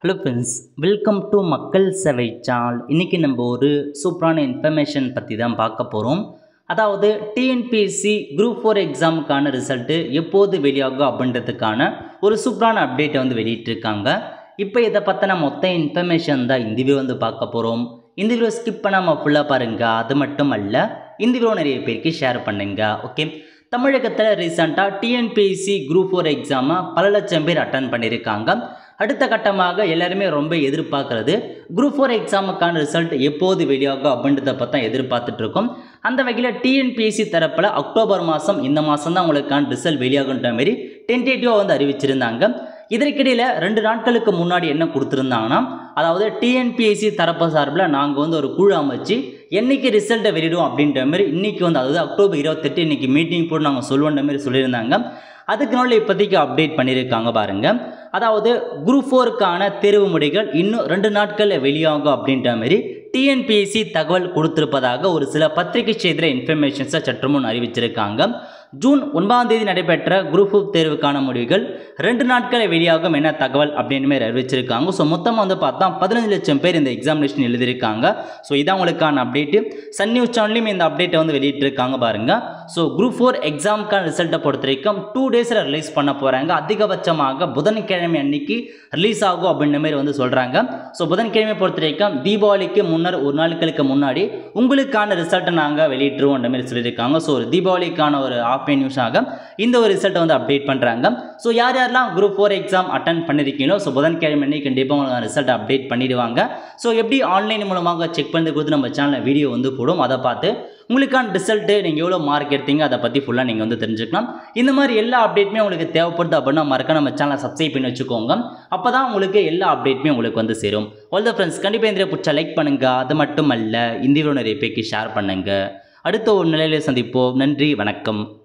hello friends welcome to மக்கள் சேவை channel இன்றைக்கி நம்ம ஒரு சூப்பரான இன்ஃபர்மேஷன் பற்றி தான் பார்க்க போகிறோம் அதாவது டிஎன்பிஎஸ்சி குரூப் ஃபோர் எக்ஸாமுக்கான ரிசல்ட்டு எப்போது வெளியாகும் அப்படின்றதுக்கான ஒரு சூப்பரான அப்டேட்டை வந்து வெளியிட்டிருக்காங்க இப்போ இதை பற்றின மொத்த இன்ஃபர்மேஷன் தான் இந்த வீடியோ வந்து பார்க்க போகிறோம் இந்த வீடியோ ஸ்கிப் பண்ணாமல் ஃபுல்லாக பாருங்கள் அது மட்டும் அல்ல இந்த வீடியோ நிறைய பேருக்கு ஷேர் பண்ணுங்க ஓகே தமிழகத்தில் ரீசெண்டாக டிஎன்பிஎஸ்சி குரூப் ஃபோர் எக்ஸாமை பல லட்சம் பேர் அட்டன் பண்ணியிருக்காங்க அடுத்த கட்டமாக எல்லாருமே ரொம்ப எதிர்பார்க்கறது குரூப் ஃபோர் எக்ஸாமுக்கான ரிசல்ட் எப்போது வெளியாகும் அப்படின்றத பற்றி தான் எதிர்பார்த்துட்டு இருக்கோம் அந்த வகையில் டிஎன்பிஎஸ்சி தரப்பில் அக்டோபர் மாதம் இந்த மாதம் தான் உங்களுக்கான ரிசல்ட் வெளியாகுன்ற மாதிரி டென்டேட்டிவாக வந்து அறிவிச்சிருந்தாங்க இதற்கிடையில் ரெண்டு நாட்களுக்கு முன்னாடி என்ன கொடுத்துருந்தாங்கன்னா அதாவது டிஎன்பிஎஸ்சி தரப்பு சார்பில் நாங்கள் வந்து ஒரு குழு அமைச்சு என்னைக்கு ரிசல்ட்டை வெளியிடுவோம் அப்படின்ற மாதிரி இன்றைக்கி வந்து அதாவது அக்டோபர் இருபத்தெட்டு இன்றைக்கி மீட்டிங் போட்டு நாங்கள் சொல்லுவோன்ற மாதிரி சொல்லியிருந்தாங்க அதுக்கு நாள் இப்போதைக்கு அப்டேட் பண்ணியிருக்காங்க பாருங்கள் அதாவது குரூப் ஃபோருக்கான தேர்வு முறைகள் இன்னும் ரெண்டு நாட்களில் வெளியாகும் அப்படின்ற மாதிரி டிஎன்பிஎஸ்சி தகவல் கொடுத்திருப்பதாக ஒரு சில பத்திரிகை செய்தியில் இன்ஃபர்மேஷன்ஸை சற்று முன் அறிவிச்சிருக்காங்க ஜூன் ஒன்பதாம் தேதி நடைபெற்ற குரூப் ஃபோர் தேர்வுக்கான முடிவுகள் ரெண்டு நாட்களை வெளியாகும் என்ன தகவல் அப்படின்னு மாதிரி அறிவிச்சிருக்காங்க ஸோ மொத்தமாக வந்து பார்த்தா பதினஞ்சு லட்சம் பேர் இந்த எக்ஸாமினேஷன் எழுதியிருக்காங்க ஸோ இதான் உங்களுக்கான அப்டேட்டு சன் நியூஸ் சேனல்லையும் இந்த அப்டேட்டை வந்து வெளியிட்டிருக்காங்க பாருங்கள் ஸோ குரூப் ஃபோர் எக்ஸாமுக்கான ரிசல்ட்டை பொறுத்த வரைக்கும் டூ டேஸில் ரிலீஸ் பண்ண போகிறாங்க அதிகபட்சமாக புதன்கிழமை அன்னைக்கு ரிலீஸ் ஆகும் அப்படின்ற மாதிரி வந்து சொல்கிறாங்க ஸோ புதன்கிழமை பொறுத்த வரைக்கும் தீபாவளிக்கு முன்னர் ஒரு நாட்களுக்கு முன்னாடி உங்களுக்கான ரிசல்ட்டை நாங்கள் வெளியிட்டுருவோன்ற மாதிரி சொல்லியிருக்காங்க ஸோ ஒரு தீபாவளிக்கான ஒரு ஆஃப் நியூஸாக இந்த ஒரு ரிசல்ட்டை வந்து அப்டேட் பண்ணுறாங்க ஸோ யார் யாரெல்லாம் குரூப் ஃபோர் எக்ஸாம் அட்டன் பண்ணியிருக்கீங்களோ ஸோ புதன்கிழமை அன்னைக்கு கண்டிப்பாக உங்களுக்கு ரிசல்ட் அப்டேட் பண்ணிடுவாங்க ஸோ எப்படி ஆன்லைன் மூலமாக செக் பண்ணது கொடுத்து நம்ம சேனலில் வீடியோ வந்து போடும் அதை பார்த்து உங்களுக்கான ரிசல்ட்டு நீங்கள் எவ்வளோ மார்க் எடுத்தீங்க அதை பற்றி ஃபுல்லாக நீங்கள் வந்து தெரிஞ்சுக்கலாம் இந்த மாதிரி எல்லா அப்டேட்டுமே உங்களுக்கு தேவைப்படுது அப்படின்னா மறக்க நம்ம சேனலை சப்ஸ்கிரைப் பண்ணி வச்சுக்கோங்க அப்போ தான் உங்களுக்கு எல்லா அப்டேட்டுமே உங்களுக்கு வந்து சேரும் ஆல் த ஃப்ரெண்ட்ஸ் கண்டிப்பாக இந்த பிடிச்சா லைக் பண்ணுங்கள் அது மட்டும் அல்ல இந்த வீடியோ நிறைய பேருக்கு ஷேர் பண்ணுங்கள் அடுத்த ஒரு நிலையில சந்திப்போம் நன்றி வணக்கம்